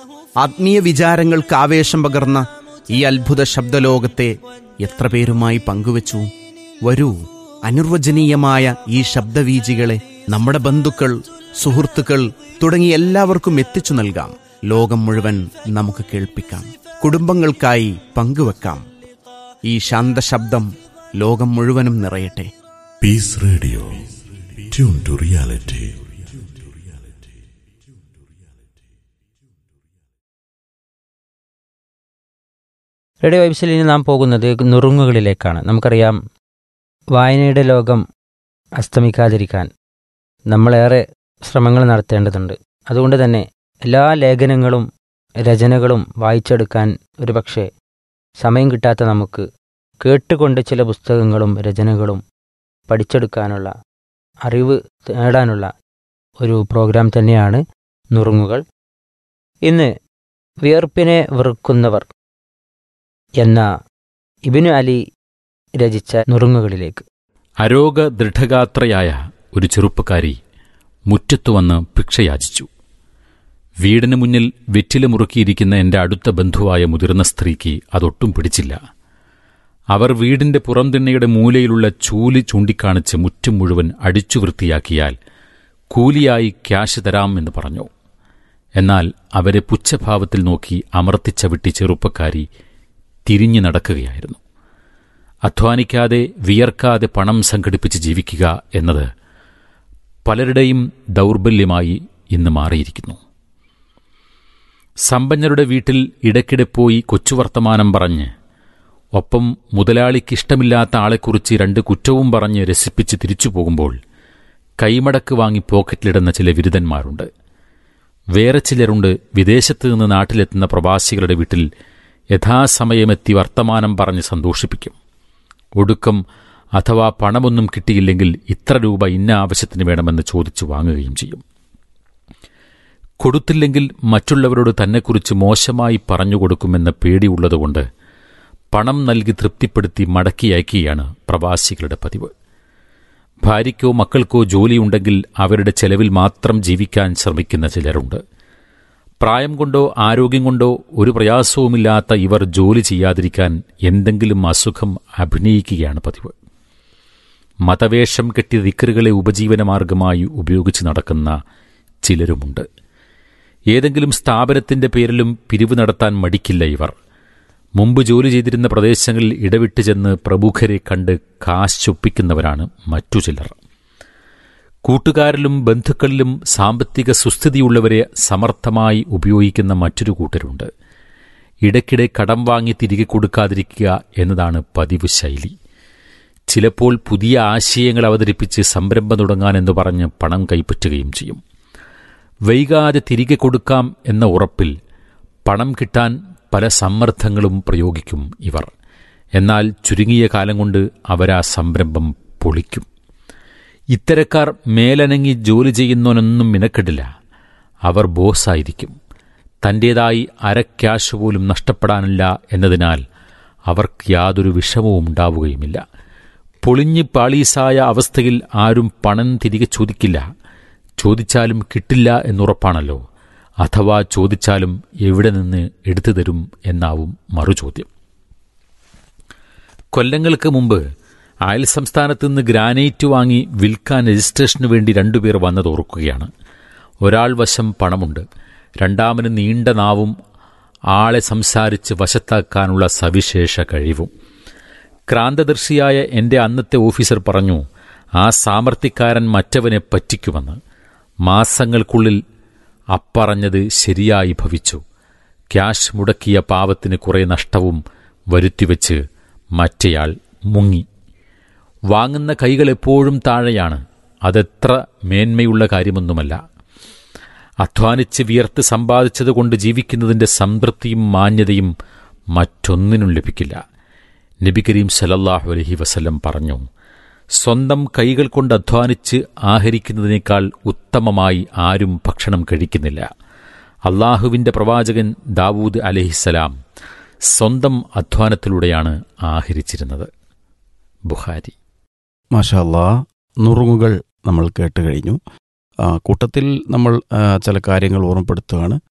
ആത്മീയ വിചാരങ്ങൾക്ക് ആവേശം പകർന്ന ഈ അത്ഭുത ശബ്ദലോകത്തെ എത്ര പേരുമായി പങ്കുവച്ചു വരൂ അനിർവചനീയമായ ഈ ശബ്ദവീജികളെ നമ്മുടെ ബന്ധുക്കൾ സുഹൃത്തുക്കൾ തുടങ്ങി എല്ലാവർക്കും എത്തിച്ചു നൽകാം ലോകം മുഴുവൻ നമുക്ക് കേൾപ്പിക്കാം കുടുംബങ്ങൾക്കായി പങ്കുവെക്കാം ഈ ശാന്തശബ്ദം ലോകം മുഴുവനും നിറയട്ടെ peace radio tune to reality radio വൈബ്സിൽ ഇനി നാം പോകുന്നത് നുറുങ്ങുകളിലേക്കാണ് നമുക്കറിയാം വായനയുടെ ലോകം അസ്തമിക്കാതിരിക്കാൻ നമ്മളേറെ ശ്രമങ്ങൾ നടത്തേണ്ടതുണ്ട് അതുകൊണ്ട് തന്നെ എല്ലാ ലേഖനങ്ങളും രചനകളും വായിച്ചെടുക്കാൻ ഒരുപക്ഷെ സമയം കിട്ടാത്ത നമുക്ക് കേട്ടുകൊണ്ട് ചില പുസ്തകങ്ങളും രചനകളും പഠിച്ചെടുക്കാനുള്ള അറിവ് നേടാനുള്ള ഒരു പ്രോഗ്രാം തന്നെയാണ് നുറുങ്ങുകൾ ഇന്ന് വിയർപ്പിനെ വെറുക്കുന്നവർ എന്ന ഇബിനു അലി രചിച്ച നുറുങ്ങുകളിലേക്ക് അരോഗ ദൃഢഗാത്രയായ ഒരു ചെറുപ്പക്കാരി മുറ്റത്തു വന്ന് ഭിക്ഷയാചിച്ചു വീടിന് മുന്നിൽ വെറ്റില മുറുക്കിയിരിക്കുന്ന എന്റെ അടുത്ത ബന്ധുവായ മുതിർന്ന സ്ത്രീക്ക് അതൊട്ടും പിടിച്ചില്ല അവർ വീടിന്റെ പുറംതിണ്ണയുടെ മൂലയിലുള്ള ചൂല് ചൂണ്ടിക്കാണിച്ച് മുറ്റം മുഴുവൻ അടിച്ചു വൃത്തിയാക്കിയാൽ കൂലിയായി ക്യാഷ് തരാം എന്ന് പറഞ്ഞു എന്നാൽ അവരെ പുച്ഛഭാവത്തിൽ നോക്കി അമർത്തിച്ച വിട്ടി ചെറുപ്പക്കാരി തിരിഞ്ഞു നടക്കുകയായിരുന്നു അധ്വാനിക്കാതെ വിയർക്കാതെ പണം സംഘടിപ്പിച്ച് ജീവിക്കുക എന്നത് പലരുടെയും ദൗർബല്യമായി ഇന്ന് മാറിയിരിക്കുന്നു സമ്പന്നരുടെ വീട്ടിൽ ഇടയ്ക്കിടെ പോയി കൊച്ചുവർത്തമാനം പറഞ്ഞ് ഒപ്പം മുതലാളിക്കിഷ്ടമില്ലാത്ത ആളെക്കുറിച്ച് രണ്ട് കുറ്റവും പറഞ്ഞ് രസിപ്പിച്ച് തിരിച്ചു പോകുമ്പോൾ കൈമടക്ക് വാങ്ങി പോക്കറ്റിലിടുന്ന ചില വിരുദ്ധന്മാരുണ്ട് വേറെ ചിലരുണ്ട് വിദേശത്ത് നിന്ന് നാട്ടിലെത്തുന്ന പ്രവാസികളുടെ വീട്ടിൽ യഥാസമയമെത്തി വർത്തമാനം പറഞ്ഞ് സന്തോഷിപ്പിക്കും ഒടുക്കം അഥവാ പണമൊന്നും കിട്ടിയില്ലെങ്കിൽ ഇത്ര രൂപ ഇന്ന ആവശ്യത്തിന് വേണമെന്ന് ചോദിച്ചു വാങ്ങുകയും ചെയ്യും കൊടുത്തില്ലെങ്കിൽ മറ്റുള്ളവരോട് തന്നെക്കുറിച്ച് മോശമായി പറഞ്ഞുകൊടുക്കുമെന്ന പേടിയുള്ളതുകൊണ്ട് പണം നൽകി തൃപ്തിപ്പെടുത്തി മടക്കി അയക്കുകയാണ് പ്രവാസികളുടെ പതിവ് ഭാര്യയ്ക്കോ മക്കൾക്കോ ജോലിയുണ്ടെങ്കിൽ അവരുടെ ചെലവിൽ മാത്രം ജീവിക്കാൻ ശ്രമിക്കുന്ന ചിലരുണ്ട് പ്രായം കൊണ്ടോ ആരോഗ്യം കൊണ്ടോ ഒരു പ്രയാസവുമില്ലാത്ത ഇവർ ജോലി ചെയ്യാതിരിക്കാൻ എന്തെങ്കിലും അസുഖം അഭിനയിക്കുകയാണ് പതിവ് മതവേഷം കെട്ടി ദിക്കറുകളെ ഉപജീവനമാർഗമായി ഉപയോഗിച്ച് നടക്കുന്ന ചിലരുമുണ്ട് ഏതെങ്കിലും സ്ഥാപനത്തിന്റെ പേരിലും പിരിവ് നടത്താൻ മടിക്കില്ല ഇവർ മുമ്പ് ജോലി ചെയ്തിരുന്ന പ്രദേശങ്ങളിൽ ഇടവിട്ട് ചെന്ന് പ്രമുഖരെ കണ്ട് കാശൊപ്പിക്കുന്നവരാണ് മറ്റു ചിലർ കൂട്ടുകാരിലും ബന്ധുക്കളിലും സാമ്പത്തിക സുസ്ഥിതിയുള്ളവരെ സമർത്ഥമായി ഉപയോഗിക്കുന്ന മറ്റൊരു കൂട്ടരുണ്ട് ഇടയ്ക്കിടെ കടം വാങ്ങി തിരികെ കൊടുക്കാതിരിക്കുക എന്നതാണ് പതിവ് ശൈലി ചിലപ്പോൾ പുതിയ ആശയങ്ങൾ അവതരിപ്പിച്ച് സംരംഭം തുടങ്ങാനെന്ന് പറഞ്ഞ് പണം കൈപ്പറ്റുകയും ചെയ്യും വൈകാതെ തിരികെ കൊടുക്കാം എന്ന ഉറപ്പിൽ പണം കിട്ടാൻ പല സമ്മർദ്ദങ്ങളും പ്രയോഗിക്കും ഇവർ എന്നാൽ ചുരുങ്ങിയ കാലം കൊണ്ട് അവരാ സംരംഭം പൊളിക്കും ഇത്തരക്കാർ മേലനങ്ങി ജോലി ചെയ്യുന്നവനൊന്നും മിനക്കെടില്ല അവർ ബോസായിരിക്കും തന്റേതായി അര ക്യാഷ് പോലും നഷ്ടപ്പെടാനില്ല എന്നതിനാൽ അവർക്ക് യാതൊരു വിഷമവും ഉണ്ടാവുകയുമില്ല പൊളിഞ്ഞ് പാളീസായ അവസ്ഥയിൽ ആരും പണം തിരികെ ചോദിക്കില്ല ചോദിച്ചാലും കിട്ടില്ല എന്നുറപ്പാണല്ലോ അഥവാ ചോദിച്ചാലും എവിടെ നിന്ന് എടുത്തു തരും എന്നാവും മറുചോദ്യം കൊല്ലങ്ങൾക്ക് മുമ്പ് അയൽ സംസ്ഥാനത്ത് നിന്ന് ഗ്രാനൈറ്റ് വാങ്ങി വിൽക്കാൻ രജിസ്ട്രേഷനു വേണ്ടി രണ്ടുപേർ വന്നത് ഓർക്കുകയാണ് ഒരാൾ വശം പണമുണ്ട് രണ്ടാമന് നീണ്ട നാവും ആളെ സംസാരിച്ച് വശത്താക്കാനുള്ള സവിശേഷ കഴിവും ക്രാന്തദർശിയായ എന്റെ അന്നത്തെ ഓഫീസർ പറഞ്ഞു ആ സാമർത്ഥ്യക്കാരൻ മറ്റവനെ പറ്റിക്കുമെന്ന് മാസങ്ങൾക്കുള്ളിൽ അപ്പറഞ്ഞത് ശരിയായി ഭവിച്ചു ക്യാഷ് മുടക്കിയ പാവത്തിന് കുറെ നഷ്ടവും വരുത്തിവെച്ച് മറ്റേയാൾ മുങ്ങി വാങ്ങുന്ന കൈകൾ എപ്പോഴും താഴെയാണ് അതെത്ര മേന്മയുള്ള കാര്യമൊന്നുമല്ല അധ്വാനിച്ച് വിയർത്ത് സമ്പാദിച്ചതുകൊണ്ട് ജീവിക്കുന്നതിന്റെ സംതൃപ്തിയും മാന്യതയും മറ്റൊന്നിനും ലഭിക്കില്ല നബി കരീം സലല്ലാഹു അലഹി വസല്ലം പറഞ്ഞു സ്വന്തം കൈകൾ കൊണ്ട് അധ്വാനിച്ച് ആഹരിക്കുന്നതിനേക്കാൾ ഉത്തമമായി ആരും ഭക്ഷണം കഴിക്കുന്നില്ല അള്ളാഹുവിന്റെ പ്രവാചകൻ ദാവൂദ് അലഹിസലാം സ്വന്തം അധ്വാനത്തിലൂടെയാണ് ആഹരിച്ചിരുന്നത് ബുഹാരി മാഷാല്ലാ നുറുങ്ങുകൾ നമ്മൾ കേട്ട് കഴിഞ്ഞു ആ, കൂട്ടത്തിൽ നമ്മൾ ആ, ചില കാര്യങ്ങൾ ഓർമ്മപ്പെടുത്തുകയാണ്